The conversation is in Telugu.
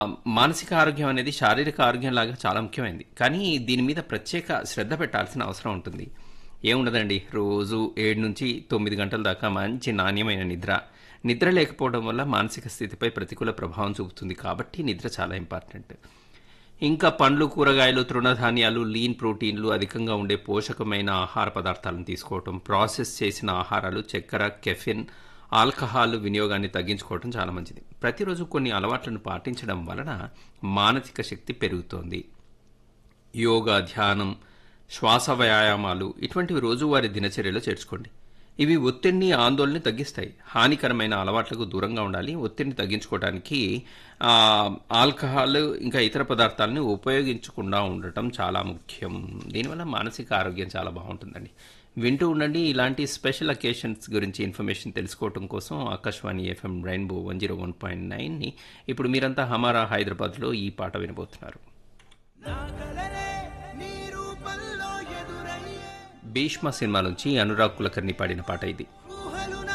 మానసిక ఆరోగ్యం అనేది శారీరక ఆరోగ్యం లాగా చాలా ముఖ్యమైనది కానీ దీని మీద ప్రత్యేక శ్రద్ధ పెట్టాల్సిన అవసరం ఉంటుంది ఏముండదండి రోజు ఏడు నుంచి తొమ్మిది గంటల దాకా మంచి నాణ్యమైన నిద్ర నిద్ర లేకపోవడం వల్ల మానసిక స్థితిపై ప్రతికూల ప్రభావం చూపుతుంది కాబట్టి నిద్ర చాలా ఇంపార్టెంట్ ఇంకా పండ్లు కూరగాయలు తృణధాన్యాలు లీన్ ప్రోటీన్లు అధికంగా ఉండే పోషకమైన ఆహార పదార్థాలను తీసుకోవటం ప్రాసెస్ చేసిన ఆహారాలు చక్కెర కెఫిన్ ఆల్కహాల్ వినియోగాన్ని తగ్గించుకోవటం చాలా మంచిది ప్రతిరోజు కొన్ని అలవాట్లను పాటించడం వలన మానసిక శక్తి పెరుగుతోంది యోగా ధ్యానం శ్వాస వ్యాయామాలు ఇటువంటివి రోజువారీ దినచర్యలో చేర్చుకోండి ఇవి ఒత్తిడిని ఆందోళనని తగ్గిస్తాయి హానికరమైన అలవాట్లకు దూరంగా ఉండాలి ఒత్తిడిని తగ్గించుకోవడానికి ఆ, ఆల్కహాల్ ఇంకా ఇతర పదార్థాలను ఉపయోగించకుండా ఉండటం చాలా ముఖ్యం దీనివల్ల మానసిక ఆరోగ్యం చాలా బాగుంటుందండి వింటూ ఉండండి ఇలాంటి స్పెషల్ అకేషన్స్ గురించి ఇన్ఫర్మేషన్ తెలుసుకోవటం కోసం Akashvani FM rainbow one zero one point నైన్ని ఇప్పుడు మీరంతా హమారా హైదరాబాద్లో ఈ పాట వినబోతున్నారు నాగలనే నీ రూపంలో ఎదురయ్యే భీష్మ సినిమా నుంచి అనురాగ్ కులకర్ణి పాడిన పాట ఇది